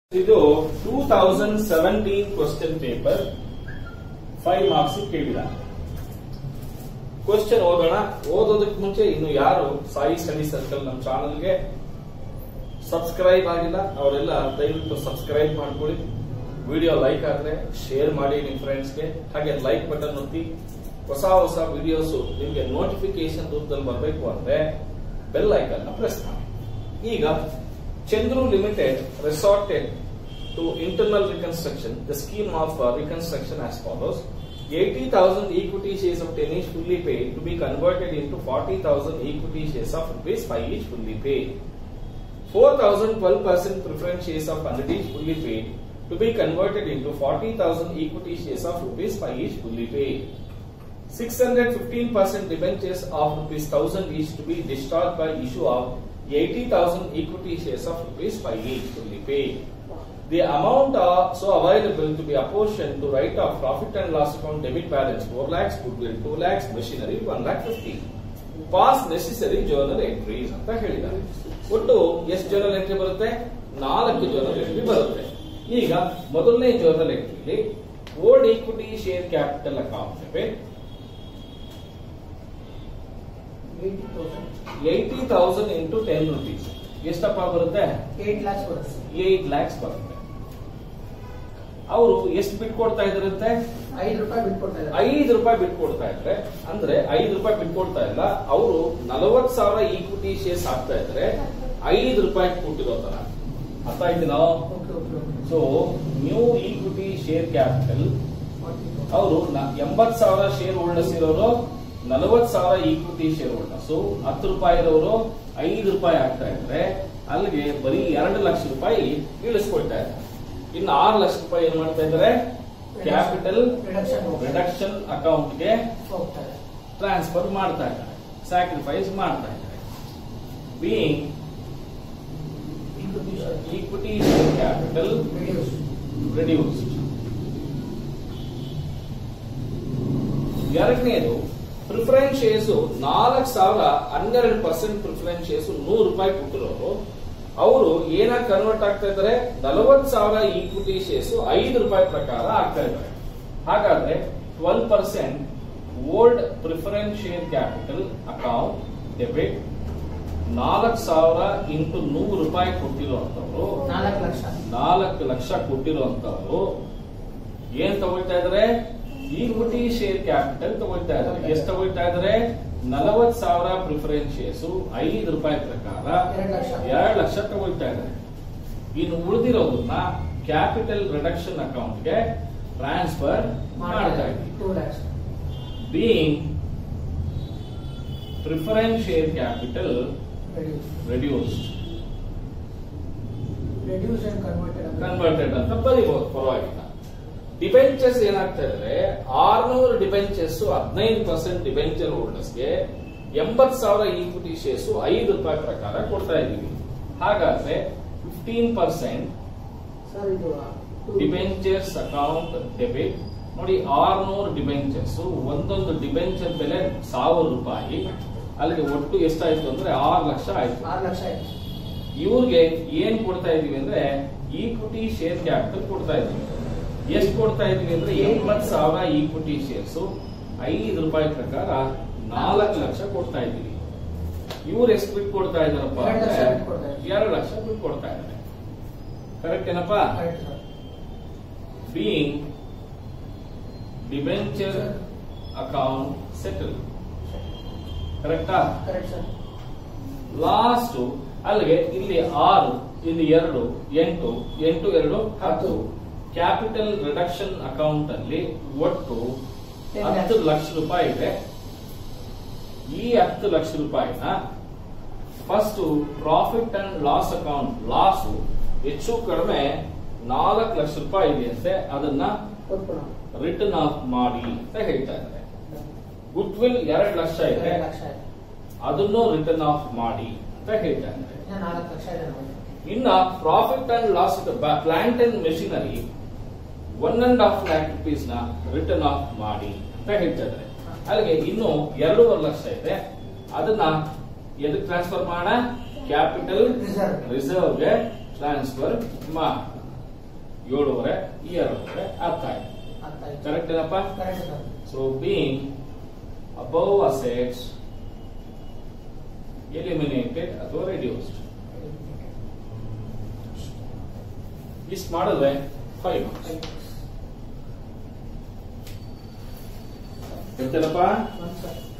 ಇದು two thousand seventeen question paper five marks ಕೇಳಿದ question ಓದೋಣ ಓದೋದಕ್ಕೆ ಮುಂಚೆ ಇನ್ನು ಯಾರು ಸಾಯಿ ಸ್ಟಡಿ ಸರ್ಕಲ್ ನಮ್ಮ ಚಾನಲ್ಗೆ ಸಬ್ಸ್ಕ್ರೈಬ್ ಆಗಿಲ್ಲ ಅವರೆಲ್ಲ ದಯವಿಟ್ಟು ಸಬ್ಸ್ಕ್ರೈಬ್ ಮಾಡ್ಕೊಳ್ಳಿ ವಿಡಿಯೋ ಲೈಕ್ ಆದ್ರೆ ಶೇರ್ ಮಾಡಿ ನಿಮ್ ಫ್ರೆಂಡ್ಸ್ಗೆ ಹಾಗೆ ಲೈಕ್ ಬಟನ್ ಒತ್ತಿ ಹೊಸ ಹೊಸ ವಿಡಿಯೋಸ್ ನಿಮ್ಗೆ ನೋಟಿಫಿಕೇಶನ್ ರೂಪದಲ್ಲಿ ಬರಬೇಕು ಅಂದ್ರೆ ಬೆಲ್ ಐಕನ್ ಪ್ರೆಸ್ ಮಾಡಿ ಈಗ Chandru limited resorted to internal reconstruction the scheme of reconstruction as follows 80,000 equity shares of 10 each fully paid to be converted into 40,000 equity shares of rupees 5 each fully paid. 4,000 12% preference shares of 100 each fully paid to be converted into 40,000 equity shares of rupees 5 each fully paid. 615% debentures of rupees 1000 each to be discharged by issue of 80,000 equity shares of rupees 5 each fully paid. The amount are so available to be apportioned to write off profit and loss account debit balance 4 lakhs, goodwill 2 lakhs, machinery 1 lakh 50. Pass necessary journal entries ಅಂತ ಹೇಳಿದ್ದಾರೆ ಒಟ್ಟು ಎಷ್ಟು journal entry ಬರುತ್ತೆ ನಾಲ್ಕು journal entry ಬರುತ್ತೆ ಈಗ ಮೊದಲನೇ journal ಎಂಟ್ರಿಲಿ old equity share capital account debit eighty thousand into ten rupees ಎಷ್ಟಪ್ಪ ಬರುತ್ತೆ ಏಟ್ ಲ್ಯಾಕ್ಸ್ ಬರುತ್ತೆ ಏಟ್ ಲ್ಯಾಕ್ಸ್ ಬರುತ್ತೆ ಅವರು ಎಷ್ಟು ಬಿಟ್ ಕೊಡ್ತಾ ಇದಾರಂತೆ ಐದು ರೂಪಾಯಿ ಬಿಟ್ಕೊಡ್ತಾ ಇದ್ದಾರೆ ಐದು ರೂಪಾಯಿ ಬಿಟ್ ಕೊಡ್ತಾ ಇದ್ರೆ ಅಂದ್ರೆ ಐದು ರೂಪಾಯಿ ಬಿಟ್ ಕೊಡ್ತಾ ಇಲ್ಲ ಅವರು ನಲವತ್ ಸಾವಿರ ಈಕ್ವಿಟಿ ಶೇರ್ಸ್ ಹಾಕ್ತಾ ಇದ್ರೆ ಐದು ರೂಪಾಯಿ ಕೊಟ್ಟಿರೋ ತರ ಅರ್ಥ ಆಯ್ತು ನಾವು okay okay so new equity share capital ಅವರು ಎಂಬತ್ ಸಾವಿರ ಶೇರ್ ಹೋಲ್ಡರ್ಸ್ ಇರೋರು ನಲವತ್ ಸಾವಿರ ಈಕ್ವಿಟಿ ಶೇರ್ ಹೋಲ್ಡರ್ಸ್ ಹತ್ತು ರೂಪಾಯಿ ಇರೋರು ಐದು ರೂಪಾಯಿ ಆಗ್ತಾ ಇದ್ರೆ ಅಲ್ಲಿಗೆ ಬರೀ ಎರಡು ಲಕ್ಷ ರೂಪಾಯಿ ಇಳಿಸ್ಕೊಳ್ತಾ ಇದ್ದಾರೆ ಇನ್ನು ಆರು ಲಕ್ಷ ರೂಪಾಯಿ ಏನ್ ಮಾಡ್ತಾ ಇದ್ದಾರೆ ಕ್ಯಾಪಿಟಲ್ ರಿಡಕ್ಷನ್ ರಿಡಕ್ಷನ್ ಅಕೌಂಟ್ಗೆ ಹೋಗ್ತಾ ಇದೆ ಟ್ರಾನ್ಸ್ಫರ್ ಮಾಡ್ತಾ ಇದ್ದಾರೆ ಸ್ಯಾಕ್ರಿಫೈಸ್ ಮಾಡ್ತಾ ಇದ್ದಾರೆ being equity share capital reduce reduced ಎರಡನೇದು ಪ್ರಿಫರೆನ್ಸ್ ಶೇರ್ಸ್ ನಾಲ್ಕು ಸಾವಿರ ಹನ್ನೆರಡು ಪರ್ಸೆಂಟ್ ಪ್ರಿಫರೆನ್ಸ್ ಶೇರ್ಸ್ ನೂರು ರೂಪಾಯಿ ಕೊಟ್ಟಿರೋರು ಅವರು ಏನಾಗಿ ಕನ್ವರ್ಟ್ ಆಗ್ತಾ ಇದ್ದಾರೆ ನಲವತ್ತು ಸಾವಿರ ಈಕ್ವಿಟಿ ಶೇರ್ಸ್ ಐದು ರೂಪಾಯಿ ಪ್ರಕಾರ ಆಗ್ತಾ ಇದ್ದಾರೆ ಹಾಗಾದ್ರೆ twelve percent old preference share capital account debit ನಾಲ್ಕು ಸಾವಿರ ಇಂಟು ನೂರು ರೂಪಾಯಿ ಕೊಟ್ಟಿರುವಂತವ್ರು ನಾಲ್ಕು ಲಕ್ಷ ನಾಲ್ಕು ಲಕ್ಷ ಕೊಟ್ಟಿರುವಂತವ್ರು ಏನ್ ತಗೊಳ್ತಾ ಇದಾರೆ ಈಕ್ವಿಟಿ ಶೇರ್ ಕ್ಯಾಪಿಟಲ್ ತಗೊಳ್ತಾ ಇದಾರೆ ಎಷ್ಟು ತಗೊಳ್ತಾ ಇದಾರೆ ನಲವತ್ ಸಾವಿರ ಪ್ರಿಫರೆನ್ಸ್ ಶೇರ್ಸ್ ಐದು ರೂಪಾಯಿ ಪ್ರಕಾರ ಎರಡು ಲಕ್ಷ ಎರಡು ಲಕ್ಷ ತಗೊಳ್ತಾ ಇದಾರೆ ಇನ್ನು ಉಳಿದಿರೋದನ್ನ ಕ್ಯಾಪಿಟಲ್ ರಿಡಕ್ಷನ್ ಅಕೌಂಟ್ಗೆ ಟ್ರಾನ್ಸ್ಫರ್ ಮಾಡ್ತಾ ಇದ್ದೀವಿ two lakhs being preference share capital reduce reduced reduce and converted converted ಅಂತ ಬರೀಬಹುದು ಪರವಾಗಿಲ್ಲ ಡಿಬೆಂಚರ್ಸ್ ಏನಾಗ್ತಾ ಇದ್ರೆ ಆರ್ನೂರು ಡಿಬೆಂಚರ್ಸ್ ಹದಿನೈದು ಪರ್ಸೆಂಟ್ ಡಿಬೆಂಚರ್ ಹೋಲ್ಡರ್ಸ್ಗೆ ಎಂಬತ್ ಸಾವಿರ ಈಕ್ವಿಟಿ ಶೇರ್ಸ್ ಐದು ರೂಪಾಯಿ ಪ್ರಕಾರ ಕೊಡ್ತಾ ಇದೀವಿ ಹಾಗಾದ್ರೆ ಫಿಫ್ಟೀನ್ ಪರ್ಸೆಂಟ್ ಸರ್ ಇದು ಡಿಬೆಂಚರ್ಸ್ ಅಕೌಂಟ್ ಡೆಬಿಟ್ ನೋಡಿ ಆರ್ನೂರು ಡಿಬೆಂಚರ್ಸ್ ಒಂದೊಂದು ಡಿಬೆಂಚರ್ ಬೆಲೆ ಸಾವಿರ ರೂಪಾಯಿ ಅಲ್ಲಿಗೆ ಒಟ್ಟು ಎಷ್ಟಾಯ್ತು ಅಂದ್ರೆ ಆರು ಲಕ್ಷ ಆಯ್ತು ಆರು ಲಕ್ಷ ಆಯ್ತು ಇವ್ರಿಗೆ ಏನ್ ಕೊಡ್ತಾ ಇದೀವಿ ಅಂದ್ರೆ ಈಕ್ವಿಟಿ ಶೇರ್ ಕ್ಯಾಪಿಟಲ್ ಕೊಡ್ತಾ ಇದೀವಿ ಎಷ್ಟು ಕೊಡ್ತಾ ಇದೀವಿ ಅಂದ್ರೆ ಎಂಬತ್ ಸಾವಿರ ಈಕ್ವಿಟಿ ಶೇರ್ಸ್ ಐದು ರೂಪಾಯಿ ಪ್ರಕಾರ ನಾಲ್ಕು ಲಕ್ಷ ಕೊಡ್ತಾ ಇದೀವಿ ಇವ್ರು ಎಷ್ಟು ಬಿಟ್ಟು ಕೊಡ್ತಾ ಇದಾರಪ್ಪ ಎರಡು ಲಕ್ಷ ಅಂದ್ರೆ ಬಿಟ್ಟು ಕೊಡ್ತಾ ಇದ್ದಾರೆ. ಎರಡು ಲಕ್ಷ ಬಿಟ್ಟು ಕೊಡ್ತಾ ಇದ್ದಾರೆ ಕರೆಕ್ಟ್ ಏನಪ್ಪಾ correct sir being debenture account settle ಕರೆಕ್ಟಾ ಕರೆಕ್ಟ್ ಸರ್ ಲಾಸ್ಟ್ ಅಲ್ಲಿಗೆ ಇಲ್ಲಿ ಆರು ಇಲ್ಲಿ ಎರಡು ಎಂಟು ಎಂಟು ಎರಡು ಹತ್ತು ಕ್ಯಾಪಿಟಲ್ ರಿಡಕ್ಷನ್ ಅಕೌಂಟ್ ಅಲ್ಲಿ ಒಟ್ಟು Ten ಹತ್ತು ಲಕ್ಷ ರೂಪಾಯಿ ಇದೆ ಈ ಹತ್ತು ಲಕ್ಷ ರೂಪಾಯಿನ first profit and loss account loss ಹೆಚ್ಚು ಕಡಿಮೆ ನಾಲ್ಕು ಲಕ್ಷ ರೂಪಾಯಿ ಇದೆಯಂತೆ ಅದನ್ನ ಕೊಟ್ಬಿಡೋಣ ರಿಟರ್ನ್ ಆಫ್ ಮಾಡಿ ಅಂತ ಹೇಳ್ತಾ ಇದ್ದಾರೆ ಗುಡ್ ವಿಲ್ ಎರಡು ಲಕ್ಷ ಇದೆ ಎರಡು ಲಕ್ಷ ಆಯ್ತು ಅದನ್ನು ರಿಟರ್ನ್ ಆಫ್ ಮಾಡಿ ಅಂತ ಹೇಳ್ತಾ ಇದ್ದಾರೆ ಇನ್ನ ನಾಲ್ಕು ಲಕ್ಷ ಇದೆ ನೋಡಿ ಇನ್ನ profit and loss plant and machinery one and half lakh rupees ನ ರಿಟರ್ನ್ ಆಫ್ ಮಾಡಿ ಅಂತ ಹೇಳ್ತಾ ಇದ್ದಾರೆ ಅಲ್ಲಿಗೆ ಇನ್ನು ಎರಡೂವರೆ ಲಕ್ಷ ಇದೆ ಅದನ್ನ ಎದಕ್ಕೆ ಟ್ರಾನ್ಸ್ಫರ್ ಮಾಡ ಕ್ಯಾಪಿಟಲ್ ರಿಸರ್ವ್ ರಿಸರ್ವ್ಗೆ ಟ್ರಾನ್ಸ್ಫರ್ ಮಾಡಿ ಏಳುವರೆ ಈ ಎರಡೂವರೆ ಆಗ್ತಾ ಇದೆ ಅರ್ಥ ಆಯ್ತು ಕರೆಕ್ಟ್ ಏನಪ್ಪ correct sir so being above assets eliminated ಅಥವಾ ರೆಡ್ಯೂಸ್ಡ್ ಇಷ್ಟು ಮಾಡಿದ್ರೆ ಫೈವ್ ಮಾರ್ಕ್ಸ್ ಗೊತ್ತೇನಪ್ಪ ಒಂದು ಸರ್